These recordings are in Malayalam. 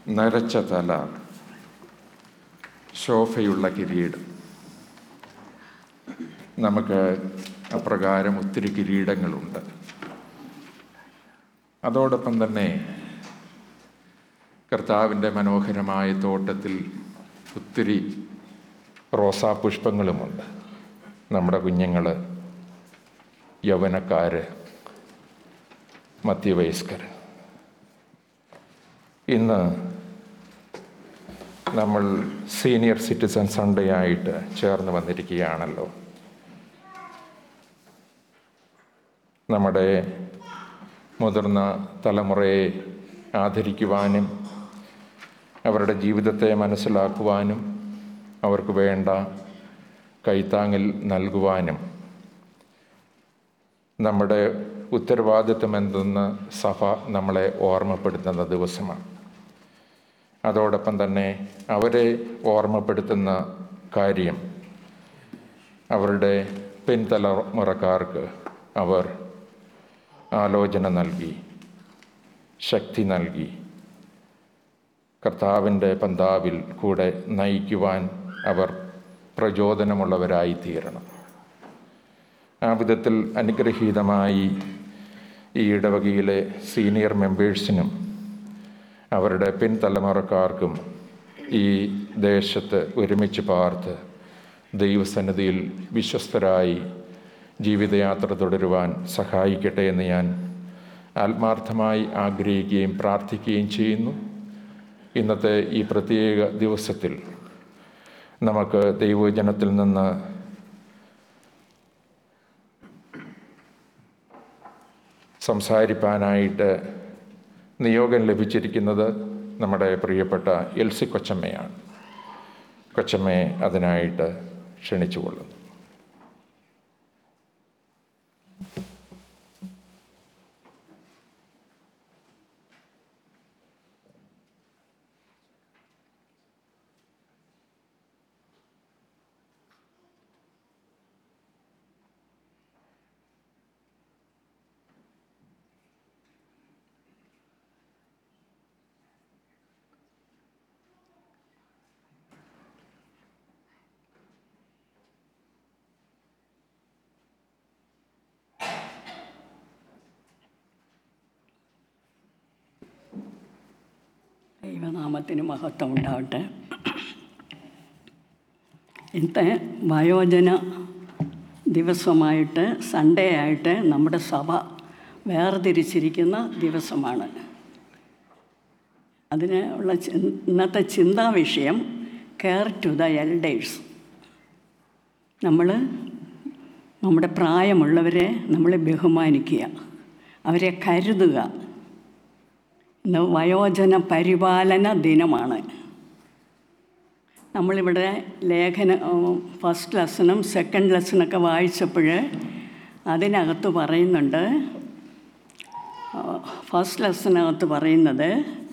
നരച്ച തല ശോഭയുള്ള കിരീടം നമുക്ക് അപ്രകാരം ഒത്തിരി കിരീടങ്ങളുണ്ട് അതോടൊപ്പം തന്നെ കർത്താവിൻ്റെ മനോഹരമായ തോട്ടത്തിൽ ഒത്തിരി റോസാപുഷ്പങ്ങളുമുണ്ട് നമ്മുടെ കുഞ്ഞുങ്ങൾ യൗവനക്കാർ മധ്യവയസ്കർ ഇന്ന് നമ്മൾ സീനിയർ സിറ്റിസൺ സൺഡേ ആയിട്ട് ചേർന്ന് വന്നിരിക്കുകയാണല്ലോ നമ്മുടെ മുതിർന്ന തലമുറയെ ആദരിക്കുവാനും അവരുടെ ജീവിതത്തെ മനസ്സിലാക്കുവാനും അവർക്ക് വേണ്ട കൈത്താങ്ങിൽ നൽകുവാനും നമ്മുടെ ഉത്തരവാദിത്വം എന്തെന്ന് സഭ നമ്മളെ ഓർമ്മപ്പെടുത്തുന്ന ദിവസമാണ് അതോടൊപ്പം തന്നെ അവരെ ഓർമ്മപ്പെടുത്തുന്ന കാര്യം അവരുടെ പിൻതലമുറക്കാർക്ക് അവർ ആലോചന നൽകി ശക്തി നൽകി കർത്താവിൻ്റെ പന്താവിൽ കൂടെ നയിക്കുവാൻ അവർ പ്രചോദനമുള്ളവരായി തീരണം ആ വിധത്തിൽ അനുഗ്രഹീതമായി ഈ ഇടവകയിലെ സീനിയർ മെമ്പേഴ്സിനും അവരുടെ പിൻതലമുറക്കാർക്കും ഈ ദേശത്ത് ഒരുമിച്ച് പാർത്ത് ദൈവസന്നിധിയിൽ വിശ്വസ്തരായി ജീവിതയാത്ര തുടരുവാൻ സഹായിക്കട്ടെ എന്ന് ഞാൻ ആത്മാർത്ഥമായി ആഗ്രഹിക്കുകയും പ്രാർത്ഥിക്കുകയും ചെയ്യുന്നു ഇന്നത്തെ ഈ പ്രത്യേക ദിവസത്തിൽ നമുക്ക് ദൈവജനത്തിൽ നിന്ന് സംസാരിപ്പാനായിട്ട് നിയോഗം ലഭിച്ചിരിക്കുന്നത് നമ്മുടെ പ്രിയപ്പെട്ട എൽസി കൊച്ചമ്മയാണ് കൊച്ചമ്മയെ അതിനായിട്ട് ക്ഷണിച്ചുകൊള്ളുന്നു ദൈവനാമത്തിന് മഹത്വം ഉണ്ടാവട്ടെ ഇന്നത്തെ വയോജന ദിവസമായിട്ട് സൺഡേ ആയിട്ട് നമ്മുടെ സഭ വേർതിരിച്ചിരിക്കുന്ന ദിവസമാണ് അതിന് ഉള്ള ചി- ഇന്നത്തെ ചിന്താ വിഷയം കെയർ ടു ദ എൽഡേഴ്സ് നമ്മൾ നമ്മുടെ പ്രായമുള്ളവരെ നമ്മൾ ബഹുമാനിക്കുക അവരെ കരുതുക ഇന്ന് വയോജന പരിപാലന ദിനമാണ് നമ്മളിവിടെ ലേഖന ഫസ്റ്റ് ലെസണും സെക്കൻഡ് ലെസണൊക്കെ വായിച്ചപ്പോൾ അതിനകത്ത് പറയുന്നുണ്ട് ഫസ്റ്റ് ലെസനകത്ത് പറയുന്നത്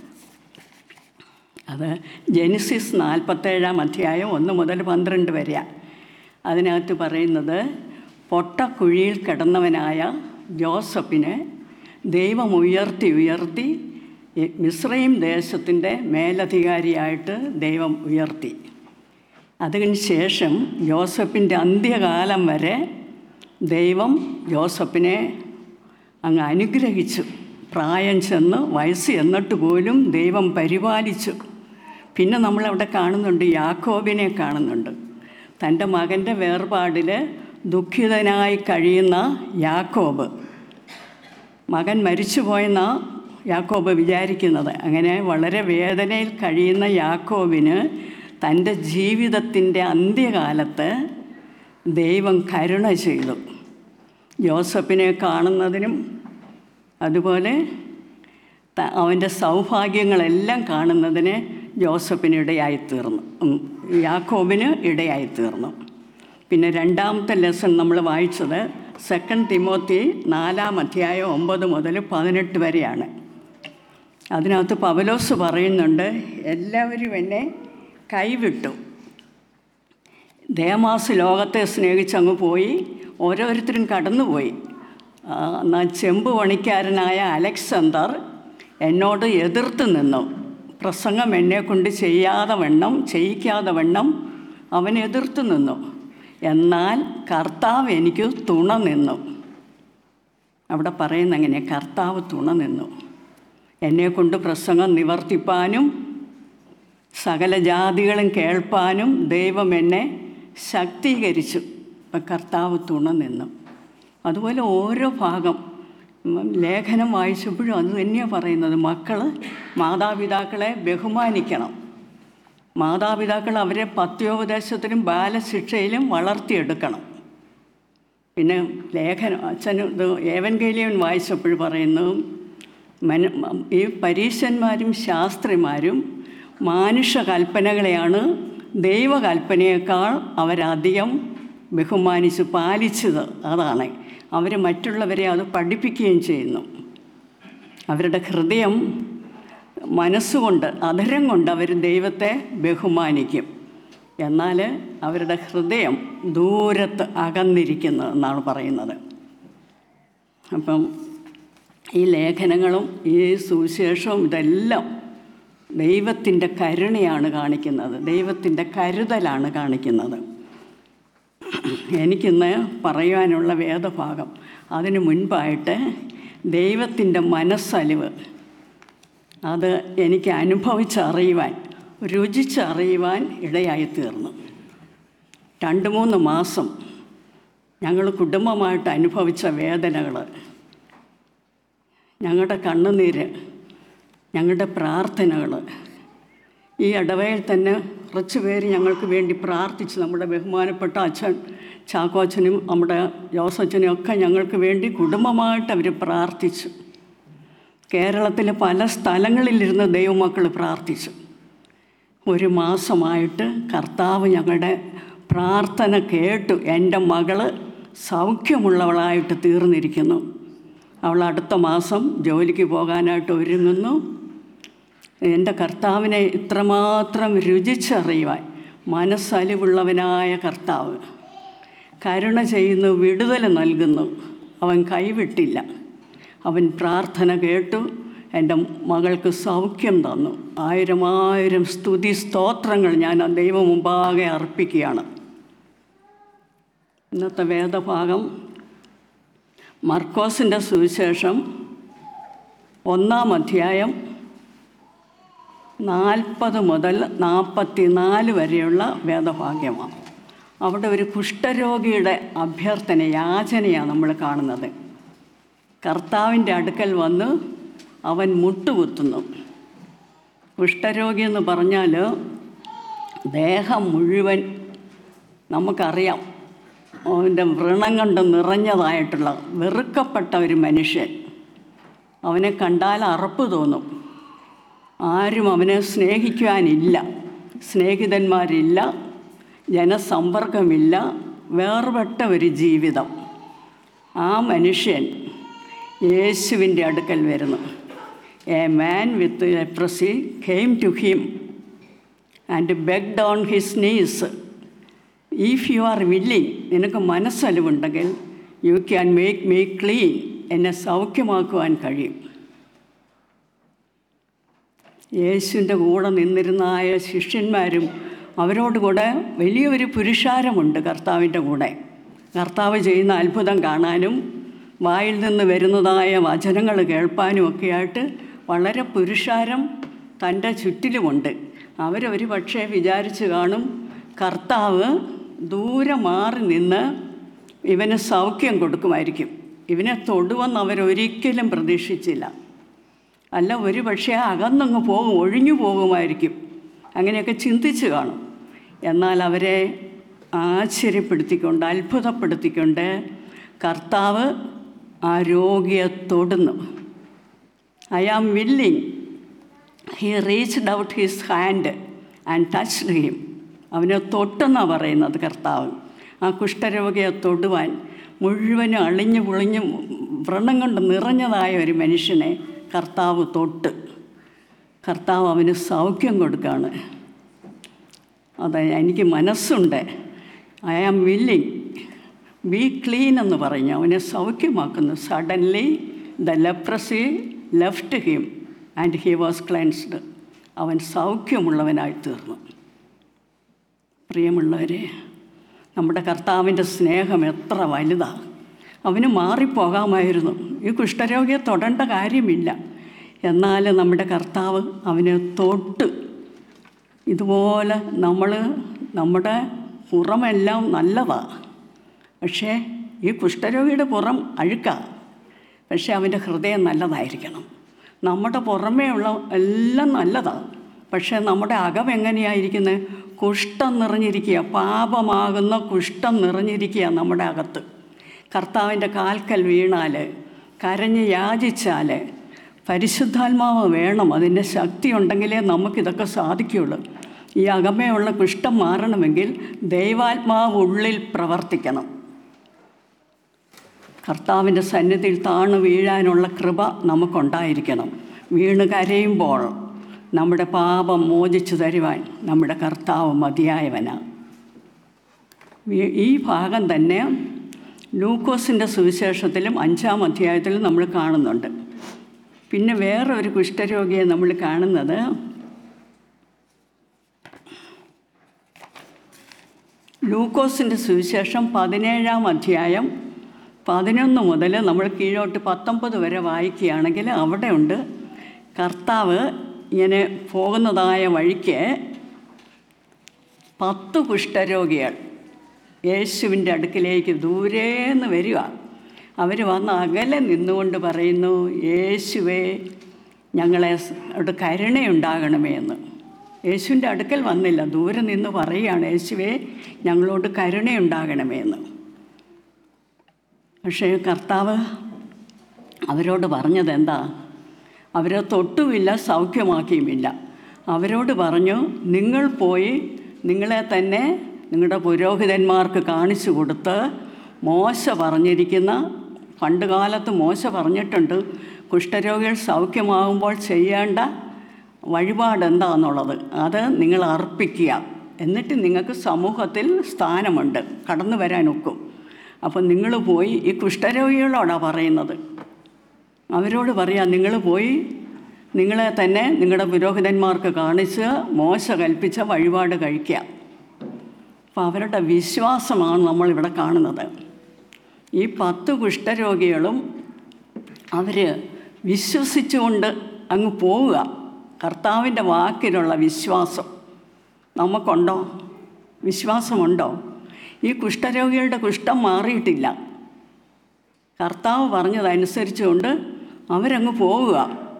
അത് ജെനിസിസ് നാൽപ്പത്തേഴാം അധ്യായം ഒന്ന് മുതൽ പന്ത്രണ്ട് വരെയാണ് അതിനകത്ത് പറയുന്നത് പൊട്ടക്കുഴിയിൽ കിടന്നവനായ ജോസഫിനെ ദൈവം ഉയർത്തി ഉയർത്തി ഈ മിസ്രൈം ദേശത്തിൻ്റെ മേലധികാരിയായിട്ട് ദൈവം ഉയർത്തി അതിന് ശേഷം ജോസഫിൻ്റെ അന്ത്യകാലം വരെ ദൈവം ജോസഫിനെ അങ്ങ് അനുഗ്രഹിച്ചു പ്രായം ചെന്ന് വയസ്സ് എന്നിട്ട് പോലും ദൈവം പരിപാലിച്ചു പിന്നെ നമ്മളവിടെ കാണുന്നുണ്ട് യാക്കോബിനെ കാണുന്നുണ്ട് തൻ്റെ മകൻ്റെ വേർപാടിൽ ദുഃഖിതനായി കഴിയുന്ന യാക്കോബ് മകൻ മരിച്ചുപോയെന്ന യാക്കോബ് വിചാരിക്കുന്നത് അങ്ങനെ വളരെ വേദനയിൽ കഴിയുന്ന യാക്കോബിന് തൻ്റെ ജീവിതത്തിൻ്റെ അന്ത്യകാലത്ത് ദൈവം കരുണ ചെയ്തു ജോസഫിനെ കാണുന്നതിനും അതുപോലെ ത- അവൻ്റെ സൗഭാഗ്യങ്ങളെല്ലാം കാണുന്നതിന് ജോസഫിന് ഇടയായിത്തീർന്നു ഉം, യാക്കോബിന് ഇടയായിത്തീർന്നു പിന്നെ രണ്ടാമത്തെ ലെസൺ നമ്മൾ വായിച്ചത് സെക്കൻഡ് തിമോത്തി നാലാം അധ്യായം ഒമ്പത് മുതൽ പതിനെട്ട് വരെയാണ് അതിനകത്ത് പവലോസ് പറയുന്നുണ്ട് എല്ലാവരും എന്നെ കൈവിട്ടു ദേമാസ് ലോകത്തെ സ്നേഹിച്ചങ്ങ് പോയി ഓരോരുത്തരും കടന്നുപോയി ആ, എന്നാൽ ചെമ്പ് പണിക്കാരനായ അലക്സാണ്ടർ എന്നോട് എതിർത്ത് നിന്നു പ്രസംഗം എന്നെ കൊണ്ട് ചെയ്യാതെ വണ്ണം ചെയ്യിക്കാതെ വണ്ണം അവൻ എതിർത്തു നിന്നു എന്നാൽ കർത്താവ് എനിക്ക് തുണ നിന്നു അവിടെ പറയുന്ന അങ്ങനെ കർത്താവ് തുണ നിന്നു എന്നെ കൊണ്ട് പ്രസംഗം നിവർത്തിപ്പാനും സകല ജാതികളും കേൾപ്പാനും ദൈവം എന്നെ ശക്തീകരിച്ചു അപ്പം കർത്താവ് തുണ നിന്നു അതുപോലെ ഓരോ ഭാഗം ഉം, ലേഖനം വായിച്ചപ്പോഴും അത് തന്നെയാണ് പറയുന്നത് മക്കൾ മാതാപിതാക്കളെ ബഹുമാനിക്കണം മാതാപിതാക്കൾ അവരെ പത്യോപദേശത്തിലും ബാലശിക്ഷയിലും വളർത്തിയെടുക്കണം പിന്നെ ലേഖനം അച്ഛൻ ഇത് ഏവൻഗേലിയൻ വായിച്ചപ്പോൾ പറയുന്നു മന ഈ പരീശന്മാരും ശാസ്ത്രിമാരും മാനുഷ കൽപ്പനകളെയാണ് ദൈവകൽപ്പനയേക്കാൾ അവരധികം ബഹുമാനിച്ച് പാലിച്ചത് അതാണ് അവർ മറ്റുള്ളവരെ അത് പഠിപ്പിക്കുകയും ചെയ്യുന്നു അവരുടെ ഹൃദയം മനസ്സുകൊണ്ട് അധരം കൊണ്ട് അവർ ദൈവത്തെ ബഹുമാനിക്കും എന്നാൽ അവരുടെ ഹൃദയം ദൂരത്ത് അകന്നിരിക്കുന്നു എന്നാണ് പറയുന്നത് അപ്പം ഈ ലേഖനങ്ങളും ഈ സുവിശേഷവും ഇതെല്ലാം ദൈവത്തിൻ്റെ കരുണയാണ് കാണിക്കുന്നത് ദൈവത്തിൻ്റെ കരുതലാണ് കാണിക്കുന്നത് എനിക്കിന്ന് പറയുവാനുള്ള വേദഭാഗം അതിനു മുൻപായിട്ട് ദൈവത്തിൻ്റെ മനസ്സലിവ് അത് എനിക്ക് അനുഭവിച്ചറിയുവാൻ രുചിച്ചറിയുവാൻ ഇടയായി തീർന്നു രണ്ട് മൂന്ന് മാസം ഞങ്ങൾ കുടുംബമായിട്ട് അനുഭവിച്ച വേദനകൾ ഞങ്ങളുടെ കണ്ണുനീര് ഞങ്ങളുടെ പ്രാർത്ഥനകൾ ഈ ഇടവയിൽ തന്നെ കുറച്ച് പേര് ഞങ്ങൾക്ക് വേണ്ടി പ്രാർത്ഥിച്ചു നമ്മുടെ ബഹുമാനപ്പെട്ട അച്ഛൻ ചാക്കോച്ചനും നമ്മുടെ ജോസച്ചനും ഒക്കെ ഞങ്ങൾക്ക് വേണ്ടി കുടുംബമായിട്ട് അവർ പ്രാർത്ഥിച്ചു കേരളത്തിലെ പല സ്ഥലങ്ങളിലിരുന്ന് ദൈവമക്കൾ പ്രാർത്ഥിച്ചു ഒരു മാസമായിട്ട് കർത്താവ് ഞങ്ങളുടെ പ്രാർത്ഥന കേട്ടു എൻ്റെ മകള് സൗഖ്യമുള്ളവളായിട്ട് തീർന്നിരിക്കുന്നു അവൾ അടുത്ത മാസം ജോലിക്ക് പോകാനായിട്ട് ഒരുങ്ങുന്നു എൻ്റെ കർത്താവിനെ ഇത്രമാത്രം രുചിച്ചറിയുവാൻ മനസ്സലിവുള്ളവനായ കർത്താവ് കരുണ ചെയ്യുന്നു വിടുതൽ നൽകുന്നു അവൻ കൈവിട്ടില്ല അവൻ പ്രാർത്ഥന കേട്ടു എൻ്റെ മകൾക്ക് സൗഖ്യം തന്നു ആയിരം ആയിരം സ്തുതി സ്തോത്രങ്ങൾ ഞാൻ ആ ദൈവം മുമ്പാകെ അർപ്പിക്കുകയാണ് ഇന്നത്തെ വേദഭാഗം മർക്കോസിൻ്റെ സുവിശേഷം ഒന്നാം അധ്യായം നാൽപ്പത് മുതൽ നാൽപ്പത്തി നാല് വരെയുള്ള വേദഭാഗ്യമാണ് അവിടെ ഒരു കുഷ്ഠരോഗിയുടെ അഭ്യർത്ഥന യാചനയാണ് നമ്മൾ കാണുന്നത് കർത്താവിൻ്റെ അടുക്കൽ വന്ന് അവൻ മുട്ടുകുത്തുന്നു കുഷ്ഠരോഗി എന്ന് പറഞ്ഞാൽ ദേഹം മുഴുവൻ നമുക്കറിയാം അവൻ്റെ വ്രണം കൊണ്ട് നിറഞ്ഞതായിട്ടുള്ള വെറുക്കപ്പെട്ട ഒരു മനുഷ്യൻ അവനെ കണ്ടാൽ അറപ്പ് തോന്നും ആരും അവനെ സ്നേഹിക്കുവാനില്ല സ്നേഹിതന്മാരില്ല ജനസമ്പർക്കമില്ല വേർപെട്ട ഒരു ജീവിതം ആ മനുഷ്യൻ യേശുവിൻ്റെ അടുക്കൽ വരുന്നു a man with leprosy came to him and beg down his knees if you are willing നിനക്ക് മനസ്സലിവുണ്ടെങ്കിൽ you can make me clean എന്നെ സൗഖ്യമാക്കുവാൻ കഴിയും യേശുവിൻ്റെ കൂടെ നിന്നിരുന്നായ ശിഷ്യന്മാരും അവരോട് കൂടെ വലിയൊരു പുരുഷാരമുണ്ട് കർത്താവിൻ്റെ കൂടെ കർത്താവ് ചെയ്യുന്ന അത്ഭുതം കാണാനും വായിൽ നിന്ന് വരുന്നതായ വചനങ്ങൾ കേൾപ്പാനും ഒക്കെയായിട്ട് വളരെ പുരുഷാരം തൻ്റെ ചുറ്റിലുമുണ്ട് അവരൊരു പക്ഷേ വിചാരിച്ച് കാണും കർത്താവ് ദൂരെ മാറി നിന്ന് ഇവന് സൗഖ്യം കൊടുക്കുമായിരിക്കും ഇവനെ തൊടുവെന്ന് അവരൊരിക്കലും പ്രതീക്ഷിച്ചില്ല അല്ല ഒരു പക്ഷേ അകന്നങ്ങ് പോകും ഒഴിഞ്ഞു പോകുമായിരിക്കും അങ്ങനെയൊക്കെ ചിന്തിച്ച് കാണും എന്നാൽ അവരെ ആശ്ചര്യപ്പെടുത്തിക്കൊണ്ട് അത്ഭുതപ്പെടുത്തിക്കൊണ്ട് കർത്താവ് ആ രോഗിയെ തൊടുന്നു I am willing he reached out his hand and touched him അവനെ തൊട്ടെന്നാണ് പറയുന്നത് കർത്താവ് ആ കുഷ്ഠരോഗിയെ തൊടുവാൻ മുഴുവനും അളിഞ്ഞു പൊളിഞ്ഞു വ്രണം കൊണ്ട് നിറഞ്ഞതായ ഒരു മനുഷ്യനെ കർത്താവ് തൊട്ട് കർത്താവ് അവന് സൗഖ്യം കൊടുക്കുകയാണ് അതെ എനിക്ക് മനസ്സുണ്ട് I am willing be clean എന്ന് പറഞ്ഞു അവനെ സൗഖ്യമാക്കുന്നു suddenly the leprosy left him and he was cleansed അവൻ സൗഖ്യമുള്ളവനായി തീർന്നു പ്രിയമുള്ളവരെ നമ്മുടെ കർത്താവിൻ്റെ സ്നേഹം എത്ര വലുതാണ് അവന് മാറിപ്പോകാമായിരുന്നു ഈ കുഷ്ഠരോഗിയെ തൊടേണ്ട കാര്യമില്ല എന്നാൽ നമ്മുടെ കർത്താവ് അവനെ തൊട്ട് ഇതുപോലെ നമ്മൾ നമ്മുടെ പുറമെല്ലാം നല്ലതാണ് പക്ഷേ ഈ കുഷ്ഠരോഗിയുടെ പുറം അഴുക്കാണ് പക്ഷേ അവൻ്റെ ഹൃദയം നല്ലതായിരിക്കണം നമ്മുടെ പുറമേ ഉള്ള എല്ലാം നല്ലതാണ് പക്ഷേ നമ്മുടെ അകം എങ്ങനെയായിരിക്കുന്നത് കുഷ്ഠം നിറഞ്ഞിരിക്കുക പാപമാകുന്ന കുഷ്ഠം നിറഞ്ഞിരിക്കുക നമ്മുടെ അകത്ത് കർത്താവിൻ്റെ കാൽക്കൽ വീണാൽ കരഞ്ഞ് യാചിച്ചാൽ പരിശുദ്ധാത്മാവ് വേണം അതിൻ്റെ ശക്തി ഉണ്ടെങ്കിലേ നമുക്കിതൊക്കെ സാധിക്കുകയുള്ളൂ ഈ അകമയുള്ള കുഷ്ഠം മാറണമെങ്കിൽ ദൈവാത്മാവ് ഉള്ളിൽ പ്രവർത്തിക്കണം കർത്താവിൻ്റെ സന്നിധിയിൽ താണു വീഴാനുള്ള കൃപ നമുക്കുണ്ടായിരിക്കണം വീണ് കരയുമ്പോൾ നമ്മുടെ പാപം മോചിച്ചു തരുവാൻ നമ്മുടെ കർത്താവ് മതിയായവനാണ് ഈ- ഈ ഭാഗം തന്നെ ലൂക്കോസിൻ്റെ സുവിശേഷത്തിലും അഞ്ചാം അധ്യായത്തിലും നമ്മൾ കാണുന്നുണ്ട് പിന്നെ വേറെ ഒരു കുഷ്ഠരോഗിയെ നമ്മൾ കാണുന്നത് ലൂക്കോസിൻ്റെ സുവിശേഷം പതിനേഴാം അധ്യായം പതിനൊന്ന് മുതൽ നമ്മൾ കീഴോട്ട് പത്തൊമ്പത് വരെ വായിക്കുകയാണെങ്കിൽ അവിടെ ഉണ്ട് കർത്താവ് ഇങ്ങനെ പോകുന്നതായ വഴിക്ക് പത്ത് കുഷ്ഠരോഗികൾ യേശുവിൻ്റെ അടുക്കിലേക്ക് ദൂരേന്ന് വരിക അവർ വന്ന് അകലെ നിന്നുകൊണ്ട് പറയുന്നു യേശുവേ ഞങ്ങളെ സ് അവിടെ കരുണയുണ്ടാകണമേ എന്ന് യേശുവിൻ്റെ അടുക്കൽ വന്നില്ല ദൂരെ നിന്ന് പറയുകയാണ് യേശുവേ ഞങ്ങളോട് കരുണയുണ്ടാകണമേ എന്ന് പക്ഷേ കർത്താവ് അവരോട് പറഞ്ഞത് എന്താ അവരെ തൊട്ടുമില്ല സൗഖ്യമാക്കിയുമില്ല അവരോട് പറഞ്ഞു നിങ്ങൾ പോയി നിങ്ങളെ തന്നെ നിങ്ങളുടെ പുരോഹിതന്മാർക്ക് കാണിച്ചു കൊടുത്ത് മോശ പറഞ്ഞിരിക്കുന്ന പണ്ട് കാലത്ത് മോശ പറഞ്ഞിട്ടുണ്ട് കുഷ്ഠരോഗികൾ സൗഖ്യമാകുമ്പോൾ ചെയ്യേണ്ട വഴിപാട് എന്താണെന്നുള്ളത് അത് നിങ്ങൾ അർപ്പിക്കുക എന്നിട്ട് നിങ്ങൾക്ക് സമൂഹത്തിൽ സ്ഥാനമുണ്ട് കടന്നു വരാനൊക്കും അപ്പം നിങ്ങൾ പോയി ഈ കുഷ്ഠരോഗികളോടാണ് പറയുന്നത് അവരോട് പറയാം നിങ്ങൾ പോയി നിങ്ങളെ തന്നെ നിങ്ങളുടെ പുരോഹിതന്മാർക്ക് കാണിച്ച് മോശ കൽപ്പിച്ച വഴിപാട് കഴിക്കുക അപ്പോൾ അവരുടെ വിശ്വാസമാണ് നമ്മളിവിടെ കാണുന്നത് ഈ പത്ത് കുഷ്ഠരോഗികളും അവർ വിശ്വസിച്ചുകൊണ്ട് അങ്ങ് പോവുക കർത്താവിൻ്റെ വാക്കിലുള്ള വിശ്വാസം നമുക്കുണ്ടോ വിശ്വാസമുണ്ടോ ഈ കുഷ്ഠരോഗികളുടെ കുഷ്ഠം മാറിയിട്ടില്ല കർത്താവ് പറഞ്ഞതനുസരിച്ചുകൊണ്ട് അവരങ്ങ് പോവുക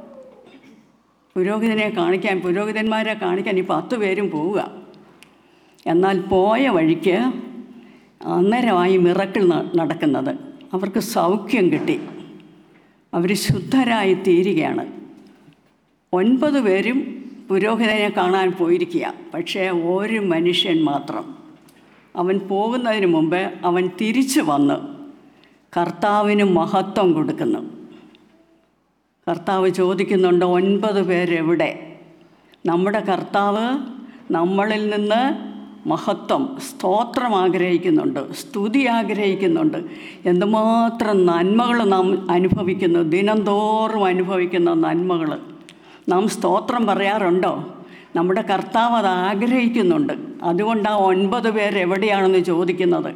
പുരോഹിതനെ കാണിക്കാൻ പുരോഹിതന്മാരെ കാണിക്കാൻ ഈ പത്ത് പേരും പോവുക എന്നാൽ പോയ വഴിക്ക് അന്നേരമായി മിറക്കിൾ നടക്കുന്നത് അവർക്ക് സൗഖ്യം കിട്ടി അവർ ശുദ്ധരായി തീരുകയാണ് ഒൻപത് പേരും പുരോഹിതനെ കാണാൻ പോയിരിക്കുക പക്ഷേ ഒരു മനുഷ്യൻ മാത്രം അവൻ പോകുന്നതിന് മുമ്പ് അവൻ തിരിച്ചു വന്ന് കർത്താവിന് മഹത്വം കൊടുക്കുന്നു കർത്താവ് ചോദിക്കുന്നുണ്ട് ഒൻപത് പേരെവിടെ നമ്മുടെ കർത്താവ് നമ്മളിൽ നിന്ന് മഹത്വം സ്തോത്രം ആഗ്രഹിക്കുന്നുണ്ട് സ്തുതി ആഗ്രഹിക്കുന്നുണ്ട് എന്തുമാത്രം നന്മകൾ നാം അനുഭവിക്കുന്നു ദിനംതോറും അനുഭവിക്കുന്ന നന്മകൾ നാം സ്തോത്രം പറയാറുണ്ടോ നമ്മുടെ കർത്താവ് അത് ആഗ്രഹിക്കുന്നുണ്ട് അതുകൊണ്ട് ആ ഒൻപത് പേര് എവിടെയാണെന്ന് ചോദിക്കുന്നത്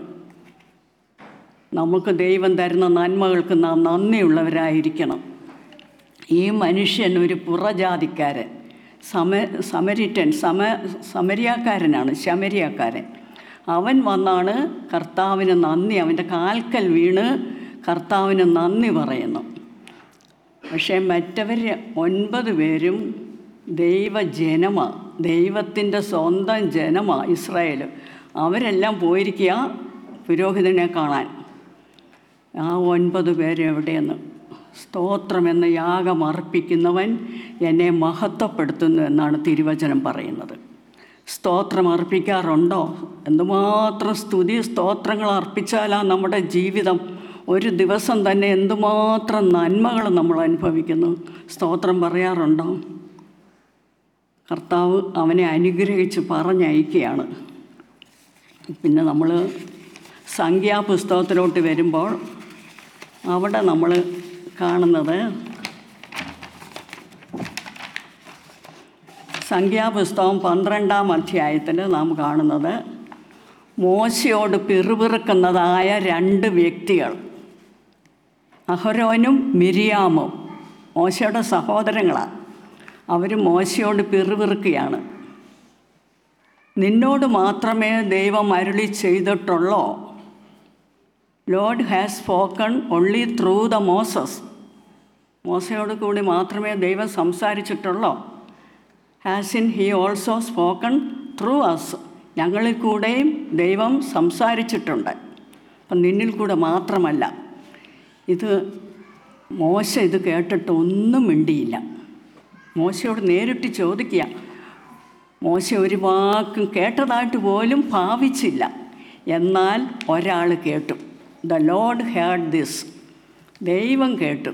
നമുക്ക് ദൈവം തരുന്ന നന്മകൾക്ക് നാം നന്ദിയുള്ളവരായിരിക്കണം ഈ മനുഷ്യൻ ഒരു പുറജാതിക്കാരൻ സമ സമരിറ്റൻ സമ സമരിയാക്കാരനാണ് ശമരിയാക്കാരൻ അവൻ വന്നാണ് കർത്താവിന് നന്ദി അവൻ്റെ കാൽക്കൽ വീണ് കർത്താവിന് നന്ദി പറയുന്നു പക്ഷേ മറ്റവർ ഒൻപത് പേരും ദൈവജനമാ ദൈവത്തിൻ്റെ സ്വന്തം ജനമാ ഇസ്രായേൽ അവരെല്ലാം പോയിരിക്കുക പുരോഹിതനെ കാണാൻ ആ ഒൻപത് പേര് എവിടെയെന്ന് സ്തോത്രം എന്ന യാഗം അർപ്പിക്കുന്നവൻ എന്നെ മഹത്വപ്പെടുത്തുന്നു എന്നാണ് തിരുവചനം പറയുന്നത് സ്തോത്രം അർപ്പിക്കാറുണ്ടോ എന്തുമാത്രം സ്തുതി സ്തോത്രങ്ങൾ അർപ്പിച്ചാലാ നമ്മുടെ ജീവിതം ഒരു ദിവസം തന്നെ എന്തുമാത്രം നന്മകൾ നമ്മൾ അനുഭവിക്കുന്നു സ്തോത്രം പറയാറുണ്ടോ കർത്താവ് അവനെ അനുഗ്രഹിച്ച് പറഞ്ഞയക്കുകയാണ് പിന്നെ നമ്മൾ സംഖ്യാപുസ്തകത്തിലോട്ട് വരുമ്പോൾ അവിടെ നമ്മൾ കാണുന്നത് സംഖ്യാപുസ്തകം പന്ത്രണ്ടാം അധ്യായത്തിൽ നാം കാണുന്നത് മോശയോട് പിറുപിറുക്കുന്നതായ രണ്ട് വ്യക്തികൾ അഹരോനും മിരിയാമും മോശയുടെ സഹോദരങ്ങളാണ് അവർ മോശയോട് പിറുപിറുക്കുകയാണ് നിന്നോട് മാത്രമേ ദൈവം അരുളി ചെയ്തിട്ടുള്ളോ Lord has spoken only through the Moses മോശയോട് കൂടി മാത്രമേ ദൈവം സംസാരിച്ചിട്ടുള്ളോ has in he also spoken through us ഞങ്ങളിൽ കൂടെയും ദൈവം സംസാരിച്ചിട്ടുണ്ട് അപ്പം നിന്നിൽ കൂടെ മാത്രമല്ല ഇത് മോശ ഇത് കേട്ടിട്ട് ഒന്നും മിണ്ടിയില്ല മോശയോട് നേരിട്ട് ചോദിക്കുക മോശ ഒരു വാക്കും കേട്ടതായിട്ട് പോലും ഭാവിച്ചില്ല എന്നാൽ ഒരാൾ കേട്ടു ദ ലോഡ് ഹാഡ് ദിസ് ദൈവം കേട്ടു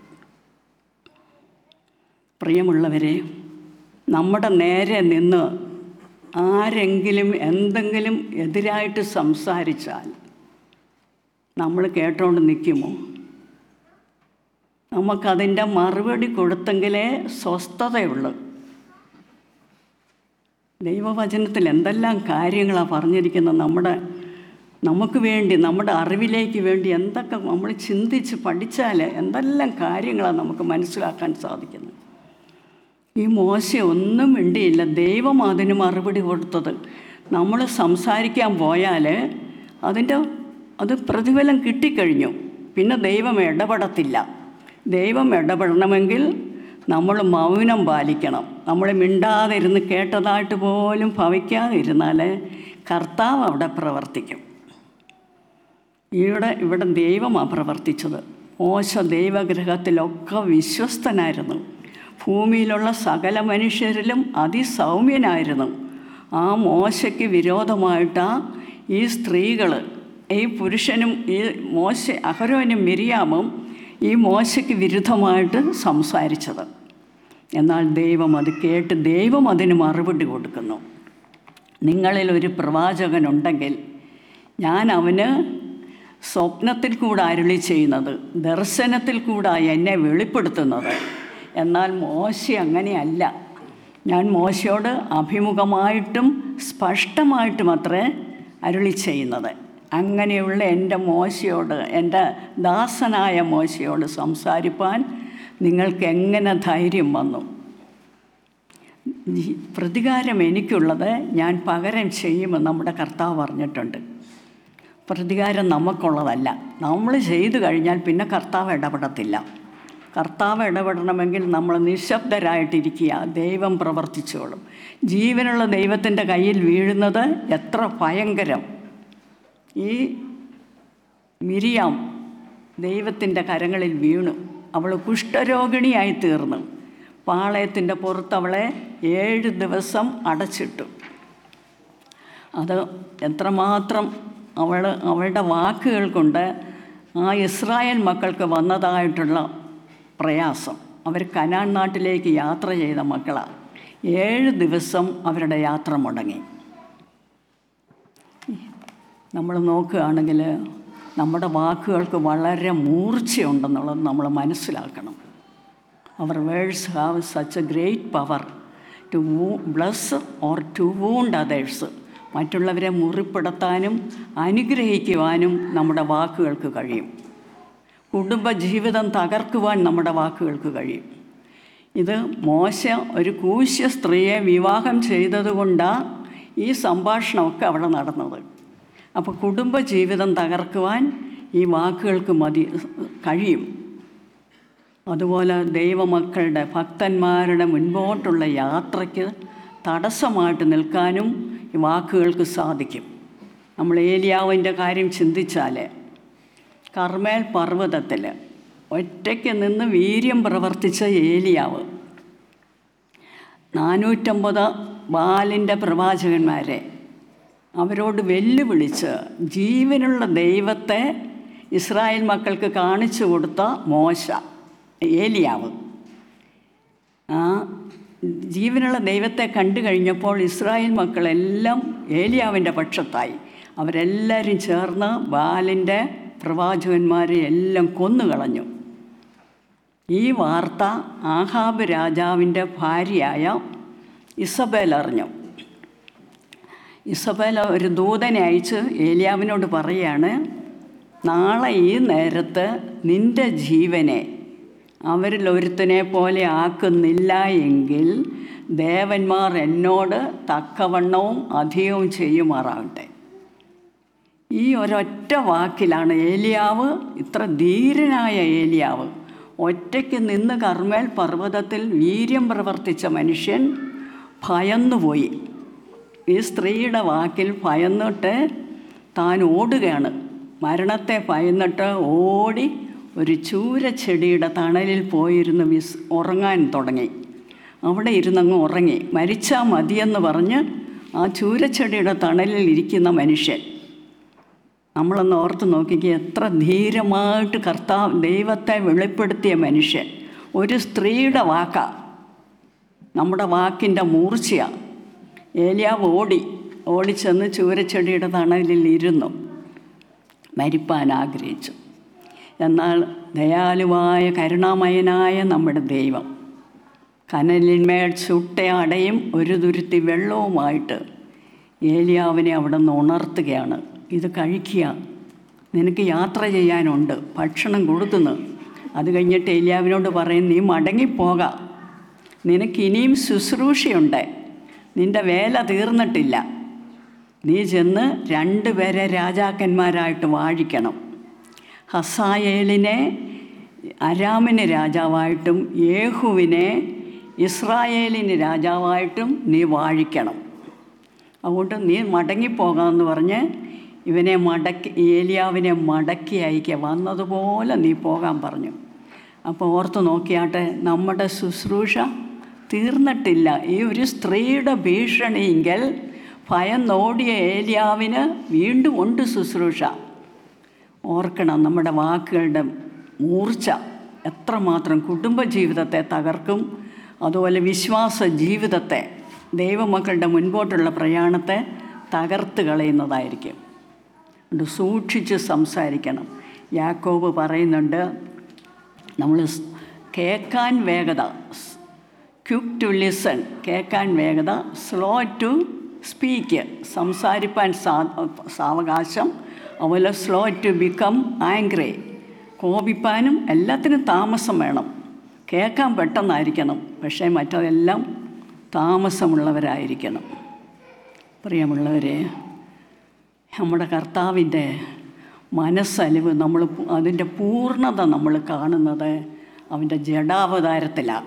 പ്രിയമുള്ളവരെ നമ്മുടെ നേരെ നിന്ന് ആരെങ്കിലും എന്തെങ്കിലും എതിരായിട്ട് സംസാരിച്ചാൽ നമ്മൾ കേട്ടോണ്ട് നിൽക്കുമോ നമുക്കതിൻ്റെ മറുപടി കൊടുത്തെങ്കിലേ സ്വസ്ഥതയുള്ളൂ ദൈവവചനത്തിൽ എന്തെല്ലാം കാര്യങ്ങളാണ് പറഞ്ഞിരിക്കുന്നത് നമ്മുടെ നമുക്ക് വേണ്ടി നമ്മുടെ അറിവിലേക്ക് വേണ്ടി എന്തൊക്കെ നമ്മൾ ചിന്തിച്ച് പഠിച്ചാൽ എന്തെല്ലാം കാര്യങ്ങളാണ് നമുക്ക് മനസ്സിലാക്കാൻ സാധിക്കുന്നത് ഈ മോശ ഒന്നും മിണ്ടിയില്ല ദൈവം അതിന് മറുപടി കൊടുത്തത് നമ്മൾ സംസാരിക്കാൻ പോയാൽ അതിൻ്റെ അത് പ്രതിഫലം കിട്ടിക്കഴിഞ്ഞു പിന്നെ ദൈവം ഇടപെടത്തില്ല ദൈവം ഇടപെടണമെങ്കിൽ നമ്മൾ മൗനം പാലിക്കണം നമ്മൾ മിണ്ടാതിരുന്ന് കേട്ടതായിട്ട് പോലും ഭവിക്കാതിരുന്നാൽ കർത്താവ് അവിടെ പ്രവർത്തിക്കും ഇവിടെ ഇവിടെ ദൈവമാണ് പ്രവർത്തിച്ചത് മോശ ദൈവഗ്രഹത്തിലൊക്കെ വിശ്വസ്തനായിരുന്നു ഭൂമിയിലുള്ള സകല മനുഷ്യരിലും അതിസൗമ്യനായിരുന്നു ആ മോശയ്ക്ക് വിരോധമായിട്ടാ ഈ സ്ത്രീകൾ ഈ പുരുഷനും ഈ മോശ അഹരോനും മിരിയാമും ഈ മോശയ്ക്ക് വിരുദ്ധമായിട്ട് സംസാരിച്ചത് എന്നാൽ ദൈവം അത് കേട്ട് ദൈവം അതിന് മറുപടി കൊടുക്കുന്നു നിങ്ങളിൽ ഒരു പ്രവാചകനുണ്ടെങ്കിൽ ഞാൻ അവന് സ്വപ്നത്തിൽ കൂടെ അരുളി ചെയ്യുന്നത് ദർശനത്തിൽ കൂടെ എന്നെ വെളിപ്പെടുത്തുന്നത് എന്നാൽ മോശ അങ്ങനെയല്ല ഞാൻ മോശയോട് അഭിമുഖമായിട്ടും സ്പഷ്ടമായിട്ടും അത്രേ അരുളി ചെയ്യുന്നത് അങ്ങനെയുള്ള എൻ്റെ മോശയോട് എൻ്റെ ദാസനായ മോശയോട് സംസാരിപ്പാൻ നിങ്ങൾക്ക് എങ്ങനെ ധൈര്യം വന്നു ഈ പ്രതികാരം എനിക്കുള്ളത് ഞാൻ പകരം ചെയ്യുമെന്ന് നമ്മുടെ കർത്താവ് പറഞ്ഞിട്ടുണ്ട് പ്രതികാരം നമുക്കുള്ളതല്ല നമ്മൾ ചെയ്തു കഴിഞ്ഞാൽ പിന്നെ കർത്താവ് ഇടപെടത്തില്ല കർത്താവ് ഇടപെടണമെങ്കിൽ നമ്മൾ നിശബ്ദരായിട്ടിരിക്കുക ദൈവം പ്രവർത്തിച്ചോളും ജീവനുള്ള ദൈവത്തിൻ്റെ കയ്യിൽ വീഴുന്നത് എത്ര ഭയങ്കരം ഈ മിരിയാം ദൈവത്തിൻ്റെ കരങ്ങളിൽ വീണു അവൾ കുഷ്ഠരോഗിണിയായി തീർന്നു പാളയത്തിൻ്റെ പുറത്ത് അവളെ ഏഴ് ദിവസം അടച്ചിട്ടു അത് എത്രമാത്രം അവൾ അവളുടെ വാക്കുകൾ കൊണ്ട് ആ ഇസ്രായേൽ മക്കൾക്ക് വന്നതായിട്ടുള്ള പ്രയാസം അവർ കനാൻ നാട്ടിലേക്ക് യാത്ര ചെയ്ത മക്കളാണ് ഏഴ് ദിവസം അവരുടെ യാത്ര മുടങ്ങി നമ്മൾ നോക്കുകയാണെങ്കിൽ നമ്മുടെ വാക്കുകൾക്ക് വളരെ മൂർച്ചയുണ്ടെന്നുള്ളത് നമ്മൾ മനസ്സിലാക്കണം അവർ words have such a great power to woo bless or to wound others മറ്റുള്ളവരെ മുറിപ്പെടുത്താനും അനുഗ്രഹിക്കുവാനും നമ്മുടെ വാക്കുകൾക്ക് കഴിയും കുടുംബജീവിതം തകർക്കുവാൻ നമ്മുടെ വാക്കുകൾക്ക് കഴിയും ഇത് മോശ ഒരു കൂശ്യ സ്ത്രീയെ വിവാഹം ചെയ്തതുകൊണ്ടാണ് ഈ സംഭാഷണമൊക്കെ അവിടെ നടന്നത് അപ്പോൾ കുടുംബജീവിതം തകർക്കുവാൻ ഈ വാക്കുകൾക്ക് മതി കഴിയും അതുപോലെ ദൈവമക്കളുടെ ഭക്തന്മാരുടെ മുൻപോട്ടുള്ള യാത്രയ്ക്ക് തടസ്സമായിട്ട് നിൽക്കാനും ഈ വാക്കുകൾക്ക് സാധിക്കും നമ്മൾ ഏലിയാവിൻ്റെ കാര്യം ചിന്തിച്ചാൽ കർമ്മേൽ പർവ്വതത്തിൽ ഒറ്റയ്ക്ക് നിന്ന് വീര്യം പ്രവർത്തിച്ച ഏലിയാവ് നാനൂറ്റമ്പത് ബാലിൻ്റെ പ്രവാചകന്മാരെ അവരോട് വെല്ലുവിളിച്ച് ജീവനുള്ള ദൈവത്തെ ഇസ്രായേൽ മക്കൾക്ക് കാണിച്ചു കൊടുത്ത മോശ ഏലിയാവ് ആ ജീവനുള്ള ദൈവത്തെ കണ്ടു കഴിഞ്ഞപ്പോൾ ഇസ്രായേൽ മക്കളെല്ലാം ഏലിയാവിൻ്റെ പക്ഷത്തായി അവരെല്ലാവരും ചേർന്ന് ബാലിൻ്റെ പ്രവാചകന്മാരെ എല്ലാം കൊന്നുകളഞ്ഞു ഈ വാർത്ത ആഹാബ് രാജാവിൻ്റെ ഭാര്യയായ ഇസബേൽ അറിഞ്ഞു ഇസബേൽ ഒരു ദൂതനെ അയച്ച് ഏലിയാവിനോട് പറയാണ് നാളെ ഈ നേരത്ത് നിൻ്റെ ജീവനെ അവരിൽ ഒരുത്തനെ പോലെ ആക്കുന്നില്ല എങ്കിൽ ദേവന്മാർ എന്നോട് തക്കവണ്ണവും അധികവും ചെയ്യുമാറാകട്ടെ ഈ ഒരൊറ്റ വാക്കിലാണ് ഏലിയാവ് ഇത്ര ധീരനായ ഏലിയാവ് ഒറ്റയ്ക്ക് നിന്ന് കർമ്മേൽ പർവ്വതത്തിൽ വീര്യം പ്രവർത്തിച്ച മനുഷ്യൻ ഭയന്നുപോയി ഈ സ്ത്രീയുടെ വാക്കിൽ ഭയന്നിട്ട് താൻ ഓടുകയാണ് മരണത്തെ ഭയന്നിട്ട് ഓടി ഒരു ചൂരച്ചെടിയുടെ തണലിൽ പോയിരുന്ന് വിസ് ഉറങ്ങാൻ തുടങ്ങി അവിടെ ഇരുന്നങ്ങ് ഉറങ്ങി മരിച്ചാൽ മതിയെന്ന് പറഞ്ഞ് ആ ചൂരച്ചെടിയുടെ തണലിൽ ഇരിക്കുന്ന മനുഷ്യൻ നമ്മളൊന്ന് ഓർത്ത് നോക്കിക്കുക എത്ര ധീരമായിട്ട് കർത്താവ് ദൈവത്തെ വെളിപ്പെടുത്തിയ മനുഷ്യൻ ഒരു സ്ത്രീയുടെ വാക്കാ നമ്മുടെ വാക്കിൻ്റെ മൂർച്ചയാണ് ഏലിയാവ് ഓടി ഓടിച്ചെന്ന് ചൂരച്ചെടിയുടെ തണലിൽ ഇരുന്നു മരിപ്പാൻ ആഗ്രഹിച്ചു എന്നാൽ ദയാലുവായ കരുണാമയനായ നമ്മുടെ ദൈവം കനലിന്മേൽ ചുട്ട അടയും ഒരു തുരുത്തി വെള്ളവുമായിട്ട് ഏലിയാവിനെ അവിടെ നിന്ന് ഉണർത്തുകയാണ് ഇത് കഴിക്കുക നിനക്ക് യാത്ര ചെയ്യാനുണ്ട് ഭക്ഷണം കൊടുത്തുന്ന് അത് കഴിഞ്ഞിട്ട് ഏലിയാവിനോട് പറയും നീ മടങ്ങിപ്പോകാം നിനക്ക് ഇനിയും ശുശ്രൂഷയുണ്ട് നിൻ്റെ വേല തീർന്നിട്ടില്ല നീ ചെന്ന് രണ്ടുപേരെ രാജാക്കന്മാരായിട്ട് വാഴിക്കണം ഹസായേലിനെ അരാമിന് രാജാവായിട്ടും യേഹുവിനെ ഇസ്രായേലിന് രാജാവായിട്ടും നീ വാഴിക്കണം അതുകൊണ്ട് നീ മടങ്ങിപ്പോകാമെന്ന് പറഞ്ഞ് ഇവനെ മടക്കി ഏലിയാവിനെ മടക്കി അയക്കുക വന്നതുപോലെ നീ പോകാൻ പറഞ്ഞു അപ്പോൾ ഓർത്ത് നോക്കിയാട്ടെ നമ്മുടെ ശുശ്രൂഷ തീർന്നിട്ടില്ല ഈ ഒരു സ്ത്രീയുടെ ഭീഷണിയെങ്കിൽ ഭയം നോടിയ ഏലിയാവിന് വീണ്ടും ഉണ്ട് ശുശ്രൂഷ ഓർക്കണം നമ്മുടെ വാക്കുകളുടെ മൂർച്ച എത്രമാത്രം കുടുംബജീവിതത്തെ തകർക്കും അതുപോലെ വിശ്വാസ ജീവിതത്തെ ദൈവമക്കളുടെ മുൻപോട്ടുള്ള പ്രയാണത്തെ തകർത്ത് കളയുന്നതായിരിക്കും അതുകൊണ്ട് സൂക്ഷിച്ച് സംസാരിക്കണം യാക്കോബ് പറയുന്നുണ്ട് നമ്മൾ സ് കേൾക്കാൻ വേഗത ക്വിക്ക് ടു ലിസൺ കേൾക്കാൻ വേഗത സ്ലോ ടു സ്പീക്ക് സംസാരിപ്പാൻ സാ സാവകാശം അതുപോലെ സ്ലോ ടു ബിക്കം ആംഗ്രി കോപിപ്പാനും എല്ലാത്തിനും താമസം വേണം കേൾക്കാൻ പെട്ടെന്നായിരിക്കണം പക്ഷേ മറ്റതെല്ലാം താമസമുള്ളവരായിരിക്കണം പ്രിയമുള്ളവരെ നമ്മുടെ കർത്താവിൻ്റെ മനസ്സലിവ് നമ്മൾ അതിൻ്റെ പൂർണ്ണത നമ്മൾ കാണുന്നത് അവൻ്റെ ജഡാവതാരത്തിലാണ്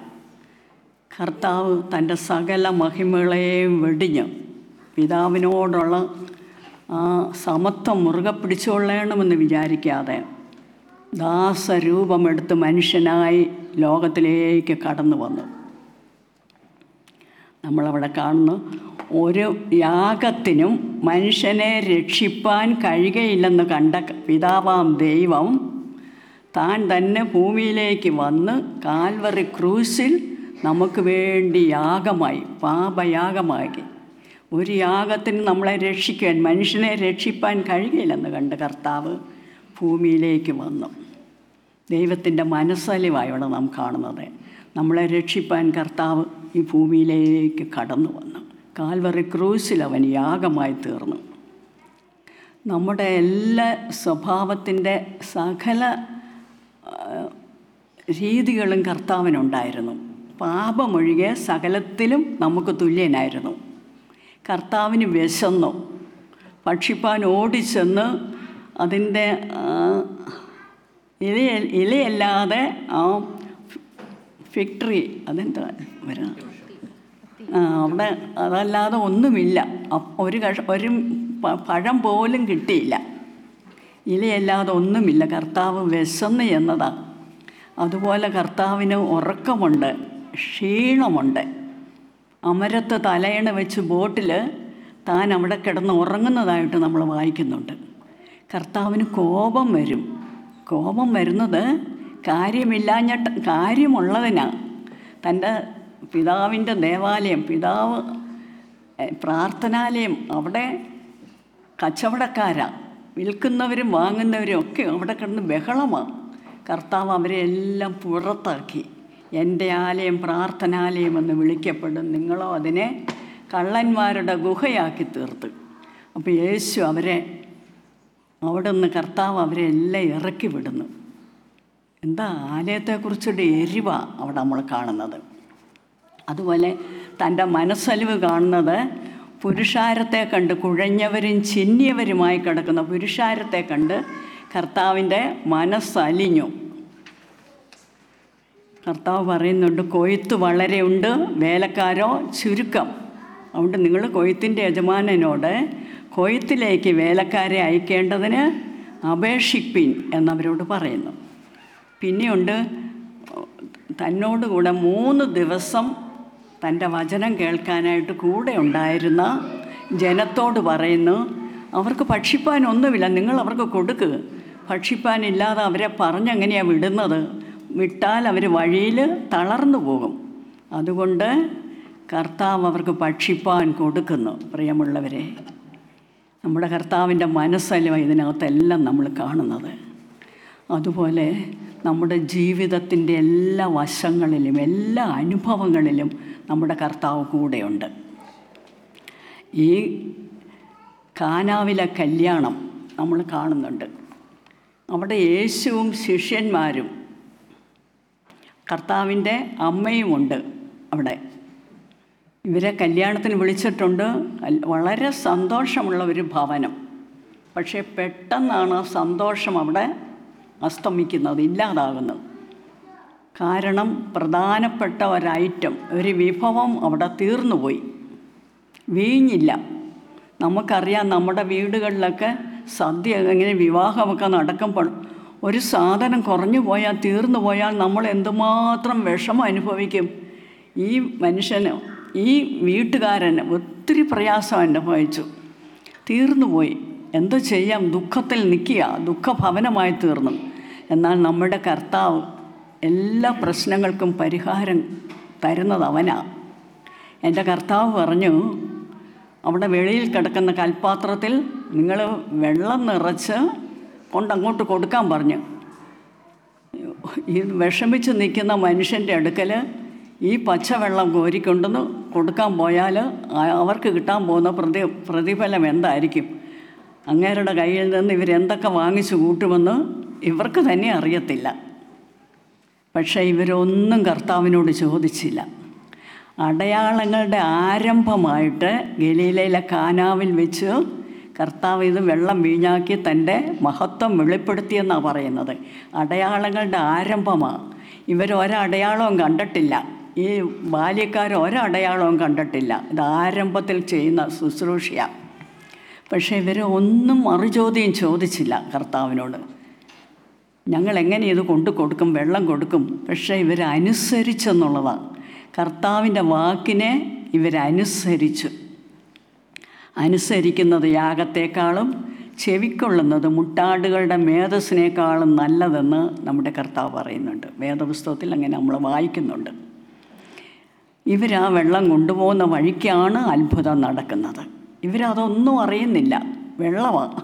കർത്താവ് തൻ്റെ സകല മഹിമകളെയും വെടിഞ്ഞ് പിതാവിനോടുള്ള ആ സമത്വം മുറുകെ പിടിച്ചുകൊള്ളണമെന്ന് വിചാരിക്കാതെ ദാസരൂപമെടുത്ത് മനുഷ്യനായി ലോകത്തിലേക്ക് കടന്നു വന്നു നമ്മളവിടെ കാണുന്നു ഒരു യാഗത്തിനും മനുഷ്യനെ രക്ഷിപ്പാൻ കഴിയുകയില്ലെന്ന് കണ്ട പിതാവാം ദൈവം താൻ തന്നെ ഭൂമിയിലേക്ക് വന്ന് കാൽവറി ക്രൂസിൽ നമുക്ക് വേണ്ടി യാഗമായി പാപയാഗമായി ഒരു യാഗത്തിന് നമ്മളെ രക്ഷിക്കാൻ മനുഷ്യനെ രക്ഷിപ്പാൻ കഴിയില്ലെന്ന് കണ്ട് കർത്താവ് ഭൂമിയിലേക്ക് വന്നു ദൈവത്തിൻ്റെ മനസ്സലിവായാണ് നാം കാണുന്നത് നമ്മളെ രക്ഷിപ്പാൻ കർത്താവ് ഈ ഭൂമിയിലേക്ക് കടന്നു വന്നു കാൽവറി ക്രൂസിൽ അവൻ യാഗമായി തീർന്നു നമ്മുടെ എല്ലാ സ്വഭാവത്തിൻ്റെ സകല ആ, രീതികളും കർത്താവിനുണ്ടായിരുന്നു പാപമൊഴികെ സകലത്തിലും നമുക്ക് തുല്യനായിരുന്നു കർത്താവിന് വിശന്നു ഭക്ഷിപ്പാൻ ഓടിച്ചെന്ന് അതിൻ്റെ ആ, ഇല ഇലയല്ലാതെ ആ ഫിക്ടറി അതെന്താ വരാ ആ, അവിടെ അതല്ലാതെ ഒന്നുമില്ല അപ്പ് ഒരു കഷ ഒരു പ- പഴം പോലും കിട്ടിയില്ല ഇലയല്ലാതെ ഒന്നുമില്ല കർത്താവ് വിശന്ന് എന്നതാണ് അതുപോലെ കർത്താവിന് ഉറക്കമുണ്ട് ക്ഷീണമുണ്ട് അമരത്ത് തലയണ വെച്ച് ബോട്ടിൽ താൻ അവിടെ കിടന്ന് ഉറങ്ങുന്നതായിട്ട് നമ്മൾ വായിക്കുന്നുണ്ട് കർത്താവിന് കോപം വരും കോപം വരുന്നത് കാര്യമില്ലാഞ്ഞിട്ട് കാര്യമുള്ളതിനാണ് തൻ്റെ പിതാവിൻ്റെ ദേവാലയം പിതാവ് എ, പ്രാർത്ഥനാലയം അവിടെ കച്ചവടക്കാരാ വിൽക്കുന്നവരും വാങ്ങുന്നവരും ഒക്കെ അവിടെ കിടന്ന് ബഹളമാണ് കർത്താവ് അവരെ എല്ലാം പുറത്താക്കി എൻ്റെ ആലയം പ്രാർത്ഥനാലയം എന്ന് വിളിക്കപ്പെടും നിങ്ങളോ അതിനെ കള്ളന്മാരുടെ ഗുഹയാക്കി തീർത്ത് അപ്പോൾ യേശു അവരെ അവിടെ നിന്ന് കർത്താവ് അവരെ എല്ലാം ഇറക്കി വിടുന്നു എന്താ ആലയത്തെക്കുറിച്ചൊരു എരിവ അവിടെ നമ്മൾ കാണുന്നത് അതുപോലെ തൻ്റെ മനസ്സലിവ് കാണുന്നത് പുരുഷാരത്തെ കണ്ട് കുഴഞ്ഞവരും ചിന്നിയവരുമായി കിടക്കുന്ന പുരുഷാരത്തെ കണ്ട് കർത്താവിൻ്റെ മനസ്സലിഞ്ഞു കർത്താവ് പറയുന്നുണ്ട് കൊയ്ത്ത് വളരെ ഉണ്ട് വേലക്കാരോ ചുരുക്കം അതുകൊണ്ട് നിങ്ങൾ കൊയ്ത്തിൻ്റെ യജമാനനോട് കൊയ്ത്തിലേക്ക് വേലക്കാരെ അയക്കേണ്ടതിന് അപേക്ഷിപ്പിൻ എന്നവരോട് പറയുന്നു പിന്നെയുണ്ട് തന്നോട് കൂടെ മൂന്ന് ദിവസം തൻ്റെ വചനം കേൾക്കാനായിട്ട് കൂടെ ഉണ്ടായിരുന്ന ജനത്തോട് പറയുന്നു അവർക്ക് ഭക്ഷിപ്പാനൊന്നുമില്ല നിങ്ങൾ അവർക്ക് കൊടുക്കുക ഭക്ഷിപ്പാനില്ലാതെ അവരെ പറഞ്ഞെങ്ങനെയാണ് വിടുന്നത് വിട്ടാൽ അവർ വഴിയിൽ തളർന്നു പോകും അതുകൊണ്ട് കർത്താവ് അവർക്ക് ഭക്ഷിപ്പാൻ കൊടുക്കുന്നു പ്രിയമുള്ളവരെ നമ്മുടെ കർത്താവിൻ്റെ മനസ്സല്ല ഇതിനകത്തെല്ലാം നമ്മൾ കാണുന്നത് അതുപോലെ നമ്മുടെ ജീവിതത്തിൻ്റെ എല്ലാ വശങ്ങളിലും എല്ലാ അനുഭവങ്ങളിലും നമ്മുടെ കർത്താവ് കൂടെയുണ്ട് ഈ കാനാവിലെ കല്യാണം നമ്മൾ കാണുന്നുണ്ട് അവിടെ യേശുവും ശിഷ്യന്മാരും കർത്താവിൻ്റെ അമ്മയുമുണ്ട് അവിടെ ഇവരെ കല്യാണത്തിന് വിളിച്ചിട്ടുണ്ട് അൽ- വളരെ സന്തോഷമുള്ള ഒരു ഭവനം പക്ഷേ പെട്ടെന്നാണ് ആ സന്തോഷം അവിടെ അസ്തമിക്കുന്നത് ഇല്ലാതാകുന്നത് കാരണം പ്രധാനപ്പെട്ട ഒരൈറ്റം ഒരു വിഭവം അവിടെ തീർന്നുപോയി വീഞ്ഞില്ല നമുക്കറിയാം നമ്മുടെ വീടുകളിലൊക്കെ സദ്യ ഇങ്ങനെ വിവാഹമൊക്കെ നടക്കുമ്പോൾ ഒരു സാധനം കുറഞ്ഞു പോയാൽ തീർന്നു പോയാൽ നമ്മൾ എന്തുമാത്രം വിഷമം അനുഭവിക്കും ഈ മനുഷ്യന് ഈ വീട്ടുകാരന് ഒത്തിരി പ്രയാസം അനുഭവിച്ചു തീർന്നുപോയി എന്തു ചെയ്യാം ദുഃഖത്തിൽ നിൽക്കുക ദുഃഖഭവനമായി തീർന്നു എന്നാൽ നമ്മുടെ കർത്താവ് എല്ലാ പ്രശ്നങ്ങൾക്കും പരിഹാരം തരുന്നത് അവനാ എൻ്റെ കർത്താവ് പറഞ്ഞു അവിടെ വെളിയിൽ കിടക്കുന്ന കൽപ്പാത്രത്തിൽ നിങ്ങൾ വെള്ളം നിറച്ച് കൊണ്ടങ്ങോട്ട് കൊടുക്കാൻ പറഞ്ഞു ഈ വിഷമിച്ച് നിൽക്കുന്ന മനുഷ്യൻ്റെ അടുക്കൽ ഈ പച്ചവെള്ളം കോരിക്കൊണ്ടെന്ന് കൊടുക്കാൻ പോയാൽ ആ- അവർക്ക് കിട്ടാൻ പോകുന്ന പ്രതി പ്രതിഫലം എന്തായിരിക്കും അങ്ങേരുടെ കയ്യിൽ നിന്ന് ഇവരെന്തൊക്കെ വാങ്ങിച്ചു കൂട്ടുമെന്ന് ഇവർക്ക് തന്നെ അറിയത്തില്ല പക്ഷേ ഇവരൊന്നും കർത്താവിനോട് ചോദിച്ചില്ല അടയാളങ്ങളുടെ ആരംഭമായിട്ട് ഗലീലയിലെ കാനാവിൽ വെച്ച് കർത്താവ് ഇത് വെള്ളം വീഞ്ഞാക്കി തൻ്റെ മഹത്വം വെളിപ്പെടുത്തിയെന്നാണ് പറയുന്നത് അടയാളങ്ങളുടെ ആരംഭമാണ് ഇവരൊരടയാളവും കണ്ടിട്ടില്ല ഈ ബാല്യക്കാർ ഒരടയാളവും കണ്ടിട്ടില്ല ഇത് ആരംഭത്തിൽ ചെയ്യുന്ന ശുശ്രൂഷയാണ് പക്ഷേ ഇവർ ഒന്നും മറുചോദ്യം ചോദിച്ചില്ല കർത്താവിനോട് ഞങ്ങൾ എങ്ങനെ ഇത് കൊണ്ടു കൊടുക്കും വെള്ളം കൊടുക്കും പക്ഷേ ഇവരനുസരിച്ചെന്നുള്ളതാണ് കർത്താവിൻ്റെ വാക്കിനെ ഇവരനുസരിച്ചു അനുസരിക്കുന്നത് യാഗത്തെക്കാളും ചെവിക്കൊള്ളുന്നത് മുട്ടാടുകളുടെ മേധസ്സിനേക്കാളും നല്ലതെന്ന് നമ്മുടെ കർത്താവ് പറയുന്നുണ്ട് വേദപുസ്തകത്തിൽ അങ്ങനെ നമ്മൾ വായിക്കുന്നുണ്ട് ഇവരാ വെള്ളം കൊണ്ടുപോകുന്ന വഴിക്കാണ് അത്ഭുതം നടക്കുന്നത് ഇവരതൊന്നും അറിയുന്നില്ല വെള്ളമാണ്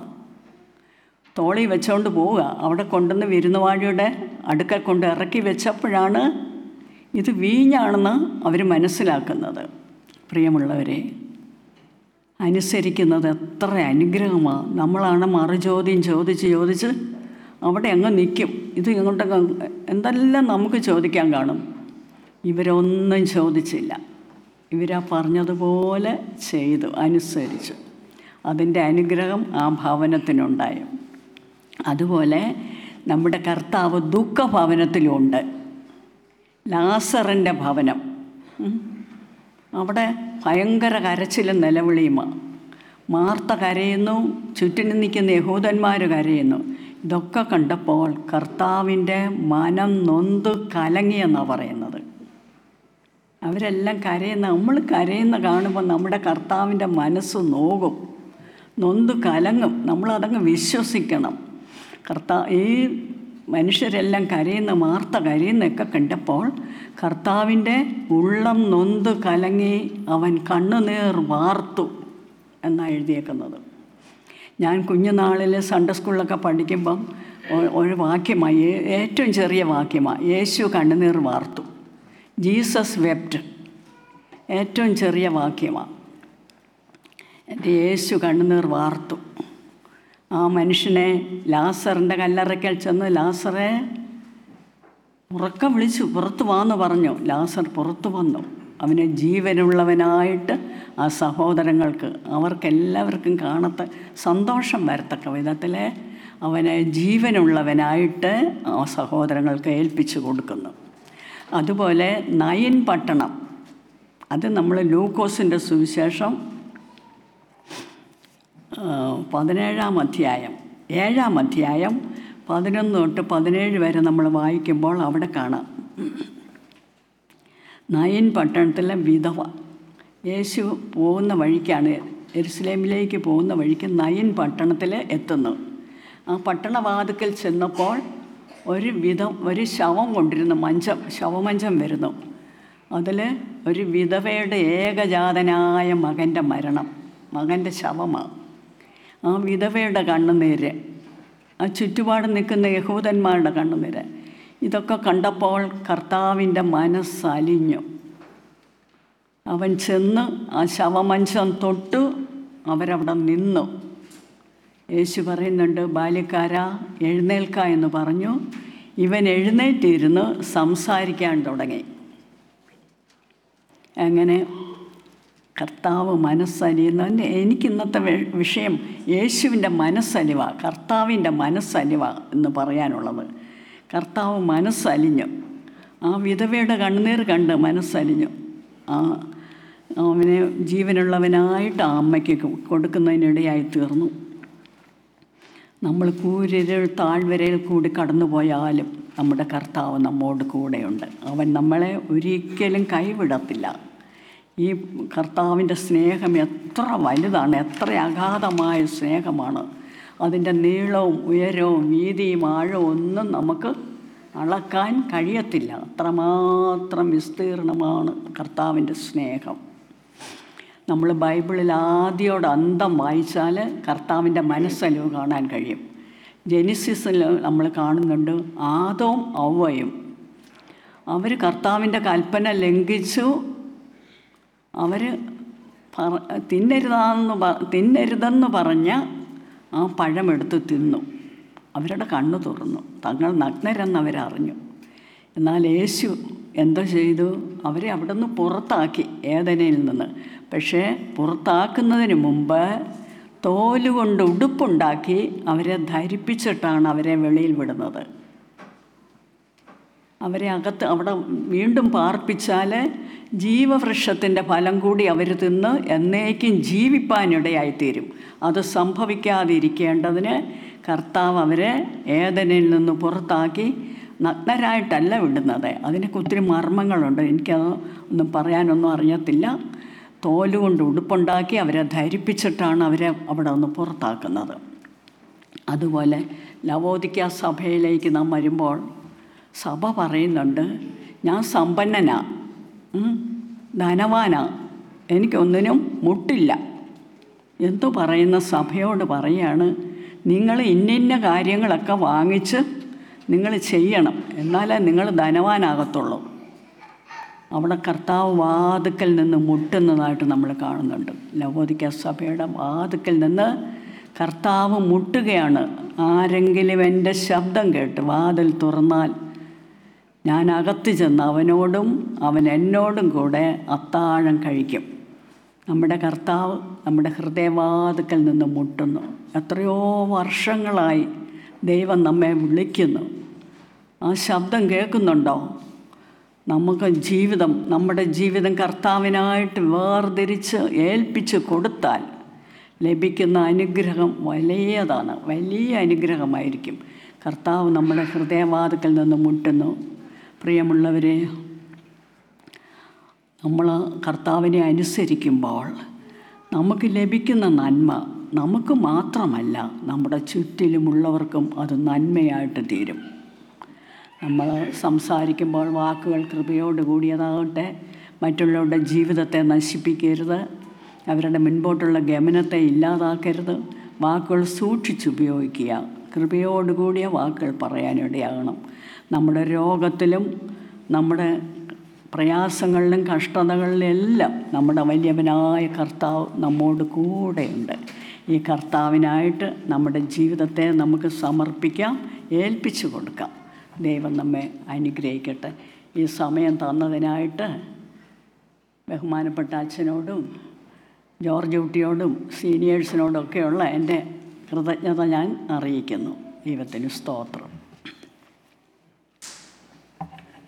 തോളി വെച്ചുകൊണ്ട് പോവുക അവിടെ കൊണ്ടുവന്ന് വിരുന്നുവാഴിയുടെ അടുക്കൽ കൊണ്ട് ഇറക്കി വെച്ചപ്പോഴാണ് ഇത് വീഞ്ഞാണെന്ന് അവർ മനസ്സിലാക്കുന്നത് പ്രിയമുള്ളവരെ അനുസരിക്കുന്നത് എത്ര അനുഗ്രഹമാണ് നമ്മളാണ് മറുചോദ്യം ചോദിച്ച് ചോദിച്ച് അവിടെ അങ്ങ് നിൽക്കും ഇത് ഇങ്ങോട്ടൊക്കെ എന്തെല്ലാം നമുക്ക് ചോദിക്കാൻ കാണും ഇവരൊന്നും ചോദിച്ചില്ല ഇവരാ പറഞ്ഞതുപോലെ ചെയ്തു അനുസരിച്ചു അതിൻ്റെ അനുഗ്രഹം ആ ഭവനത്തിനുണ്ടായി അതുപോലെ നമ്മുടെ കർത്താവ് ദുഃഖഭവനത്തിലുണ്ട് ലാസറിൻ്റെ ഭവനം ഉം. അവിടെ ഭയങ്കര കരച്ചിലും നിലവിളിയുമാണ് മാർത്ത കരയുന്നു ചുറ്റിനും നിൽക്കുന്ന യഹൂദന്മാർ കരയുന്നു ഇതൊക്കെ കണ്ടപ്പോൾ കർത്താവിൻ്റെ മനം നൊന്ത് കലങ്ങിയെന്നാണ് പറയുന്നത് അവരെല്ലാം കരയുന്ന നമ്മൾ കരയുന്ന കാണുമ്പോൾ നമ്മുടെ കർത്താവിൻ്റെ മനസ്സ് നോകും നൊന്ത് കലങ്ങും നമ്മളതങ്ങ് വിശ്വസിക്കണം കർത്താ ഈ മനുഷ്യരെല്ലാം കരയുന്ന മാർത്ത കരയുന്നൊക്കെ കണ്ടപ്പോൾ കർത്താവിൻ്റെ ഉള്ളം നൊന്ത് കലങ്ങി അവൻ കണ്ണുനീർ വാർത്തു എന്നാണ് എഴുതിയേക്കുന്നത് ഞാൻ കുഞ്ഞുനാളിൽ സൺഡേ സ്കൂളിലൊക്കെ പഠിക്കുമ്പം ഒ- ഒരു വാക്യമായി ഏ- ഏറ്റവും ചെറിയ വാക്യമാണ് യേശു കണ്ണുനീർ വാർത്തു ജീസസ് വെപ്റ്റ് ഏറ്റവും ചെറിയ വാക്യമാണ് എൻ്റെ യേശു കണ്ണുനീർ വാർത്തു ആ മനുഷ്യനെ ലാസറിൻ്റെ കല്ലറയ്ക്കൽ ചെന്ന് ലാസറെ ഉറക്കം വിളിച്ചു പുറത്തു വാന്ന് പറഞ്ഞു ലാസർ പുറത്തു വന്നു അവന് ജീവനുള്ളവനായിട്ട് ആ സഹോദരങ്ങൾക്ക് അവർക്കെല്ലാവർക്കും കാണത്ത സന്തോഷം വരത്തക്ക വിധത്തിൽ അവനെ ജീവനുള്ളവനായിട്ട് ആ സഹോദരങ്ങൾക്ക് ഏൽപ്പിച്ചു കൊടുക്കുന്നു അതുപോലെ നയൻ പട്ടണം അത് നമ്മൾ ലൂക്കോസിൻ്റെ സുവിശേഷം ആ, പതിനേഴാം അധ്യായം ഏഴാം അധ്യായം പതിനൊന്ന് തൊട്ട് പതിനേഴ് വരെ നമ്മൾ വായിക്കുമ്പോൾ അവിടെ കാണാം നയൻ പട്ടണത്തിലെ വിധവ യേശു പോകുന്ന വഴിക്കാണ് എരുസലേമിലേക്ക് പോകുന്ന വഴിക്ക് നയൻ പട്ടണത്തിൽ എത്തുന്നു ആ പട്ടണവാതുക്കൽ ചെന്നപ്പോൾ ഒരു വിധം ഒരു ശവം കൊണ്ടിരുന്നു മഞ്ചം ശവമഞ്ചം വരുന്നു അതിൽ ഒരു വിധവയുടെ ഏകജാതനായ മകൻ്റെ മരണം മകൻ്റെ ശവമാണ് ആ വിധവയുടെ കണ്ണുനീര് ആ ചുറ്റുപാട് നിൽക്കുന്ന യഹൂദന്മാരുടെ കണ്ണുനീര് ഇതൊക്കെ കണ്ടപ്പോൾ കർത്താവിൻ്റെ മനസ്സലിഞ്ഞു അവൻ ചെന്ന് ആ ശവമഞ്ചം തൊട്ട് അവരവിടെ നിന്നു യേശു പറയുന്നുണ്ട് ബാല്യക്കാര എഴുന്നേൽക്ക എന്ന് പറഞ്ഞു ഇവൻ എഴുന്നേറ്റിരുന്ന് സംസാരിക്കാൻ തുടങ്ങി അങ്ങനെ കർത്താവ് മനസ്സലിയുന്നതിൻ്റെ എനിക്ക് ഇന്നത്തെ വി- വിഷയം യേശുവിൻ്റെ മനസ്സലിവ കർത്താവിൻ്റെ മനസ്സലിവ എന്ന് പറയാനുള്ളത് കർത്താവ് മനസ്സലിഞ്ഞു ആ വിധവയുടെ കണ്ണുനീർ കണ്ട് മനസ്സലിഞ്ഞു ആ അവനെ ജീവനുള്ളവനായിട്ട് ആ അമ്മയ്ക്ക് കൊ- കൊടുക്കുന്നതിനിടയായി തീർന്നു നമ്മൾ കൂരിരുൾ താഴ്വരയിൽ കൂടി കടന്നു പോയാലും നമ്മുടെ കർത്താവ് നമ്മോട് കൂടെയുണ്ട് അവൻ നമ്മളെ ഒരിക്കലും കൈവിടത്തില്ല ഈ കർത്താവിൻ്റെ സ്നേഹം എത്ര വലുതാണ് എത്ര അഗാധമായ സ്നേഹമാണ് അതിൻ്റെ നീളവും ഉയരവും വീതിയും ആഴവും ഒന്നും നമുക്ക് അളക്കാൻ കഴിയത്തില്ല അത്രമാത്രം വിസ്തീർണമാണ് കർത്താവിൻ്റെ സ്നേഹം നമ്മൾ ബൈബിളിൽ ആദ്യോട് അന്തം വായിച്ചാൽ കർത്താവിൻ്റെ മനസ്സലിവ് കാണാൻ കഴിയും ജെനിസിസിൽ നമ്മൾ കാണുന്നുണ്ട് ആദവും ഔവയും അവർ കർത്താവിൻ്റെ കൽപ്പന ലംഘിച്ചു അവർ പറ തിന്നരുതാന്ന് പ തിന്നരുതെന്ന് പറഞ്ഞ ആ പഴമെടുത്ത് തിന്നു അവരുടെ കണ്ണു തുറന്നു തങ്ങൾ നഗ്നരെന്ന് അവരറിഞ്ഞു എന്നാൽ യേശു എന്തോ ചെയ്തു അവരെ അവിടെ നിന്ന് പുറത്താക്കി ഏതനയിൽ നിന്ന് പക്ഷേ പുറത്താക്കുന്നതിന് മുമ്പ് തോലുകൊണ്ട് ഉടുപ്പുണ്ടാക്കി അവരെ ധരിപ്പിച്ചിട്ടാണ് അവരെ വെളിയിൽ വിടുന്നത് അവരെ അകത്ത് അവിടെ വീണ്ടും പാർപ്പിച്ചാൽ ജീവവൃക്ഷത്തിൻ്റെ ഫലം കൂടി അവർ തിന്ന് എന്നേക്കും ജീവിപ്പാനിടയായിത്തീരും അത് സംഭവിക്കാതിരിക്കേണ്ടതിന് കർത്താവ് അവരെ ഏതനിൽ നിന്ന് പുറത്താക്കി നഗ്നരായിട്ടല്ല വിടുന്നത് അതിനൊക്കെ ഒത്തിരി മർമ്മങ്ങളുണ്ട് എനിക്കത് ഒന്നും പറയാനൊന്നും അറിയത്തില്ല തോലുകൊണ്ട് ഉടുപ്പുണ്ടാക്കി അവരെ ധരിപ്പിച്ചിട്ടാണ് അവരെ അവിടെ നിന്ന് പുറത്താക്കുന്നത് അതുപോലെ ലവോദിക്ക സഭയിലേക്ക് നാം വരുമ്പോൾ സഭ പറയുന്നുണ്ട് ഞാൻ സമ്പന്നനാ ഉം, ധനവാനാ എനിക്കൊന്നിനും മുട്ടില്ല എന്തു പറയുന്ന സഭയോട് പറയാണ് നിങ്ങൾ ഇന്നിന്ന കാര്യങ്ങളൊക്കെ വാങ്ങിച്ച് നിങ്ങൾ ചെയ്യണം എന്നാലേ നിങ്ങൾ ധനവാനാകത്തുള്ളൂ അവിടെ കർത്താവ് വാതുക്കൽ നിന്ന് മുട്ടുന്നതായിട്ട് നമ്മൾ കാണുന്നുണ്ട് ലവോദിക്ക സഭയുടെ വാതുക്കൽ നിന്ന് കർത്താവ് മുട്ടുകയാണ് ആരെങ്കിലും എൻ്റെ ശബ്ദം കേട്ട് വാതിൽ തുറന്നാൽ ഞാൻ അകത്ത് ചെന്ന് അവനോടും അവൻ എന്നോടും കൂടെ അത്താഴം കഴിക്കും നമ്മുടെ കർത്താവ് നമ്മുടെ ഹൃദയവാതുക്കൽ നിന്ന് മുട്ടുന്നു എത്രയോ വർഷങ്ങളായി ദൈവം നമ്മെ വിളിക്കുന്നു ആ ശബ്ദം കേൾക്കുന്നുണ്ടോ നമുക്ക് ജീവിതം നമ്മുടെ ജീവിതം കർത്താവിനായിട്ട് വേർതിരിച്ച് ഏൽപ്പിച്ച് കൊടുത്താൽ ലഭിക്കുന്ന അനുഗ്രഹം വലിയതാണ് വലിയ അനുഗ്രഹമായിരിക്കും കർത്താവ് നമ്മുടെ ഹൃദയവാതുക്കൽ നിന്ന് മുട്ടുന്നു പ്രിയമുള്ളവരെ നമ്മൾ കർത്താവിനെ അനുസരിക്കുമ്പോൾ നമുക്ക് ലഭിക്കുന്ന നന്മ നമുക്ക് മാത്രമല്ല നമ്മുടെ ചുറ്റിലുമുള്ളവർക്കും അത് നന്മയായിട്ട് തീരും നമ്മൾ സംസാരിക്കുമ്പോൾ വാക്കുകൾ കൃപയോട് കൂടിയതാകട്ടെ മറ്റുള്ളവരുടെ ജീവിതത്തെ നശിപ്പിക്കരുത് അവരുടെ മുൻപോട്ടുള്ള ഗമനത്തെ ഇല്ലാതാക്കരുത് വാക്കുകൾ സൂക്ഷിച്ചുപയോഗിക്കുക കൃപയോടുകൂടിയ വാക്കുകൾ പറയാനിടയാകണം നമ്മുടെ രോഗത്തിലും നമ്മുടെ പ്രയാസങ്ങളിലും കഷ്ടതകളിലും എല്ലാം നമ്മുടെ വലിയവനായ കർത്താവ് നമ്മോട് കൂടെയുണ്ട് ഈ കർത്താവിനായിട്ട് നമ്മുടെ ജീവിതത്തെ നമുക്ക് സമർപ്പിക്കാം ഏൽപ്പിച്ചു കൊടുക്കാം ദൈവം നമ്മെ അനുഗ്രഹിക്കട്ടെ ഈ സമയം തന്നതിനായിട്ട് ബഹുമാനപ്പെട്ട അച്ഛനോടും ജോർജ് കുട്ടിയോടും സീനിയേഴ്സിനോടൊക്കെയുള്ള എൻ്റെ കൃതജ്ഞത ഞാൻ അറിയിക്കുന്നു ദൈവത്തിന് സ്തോത്രം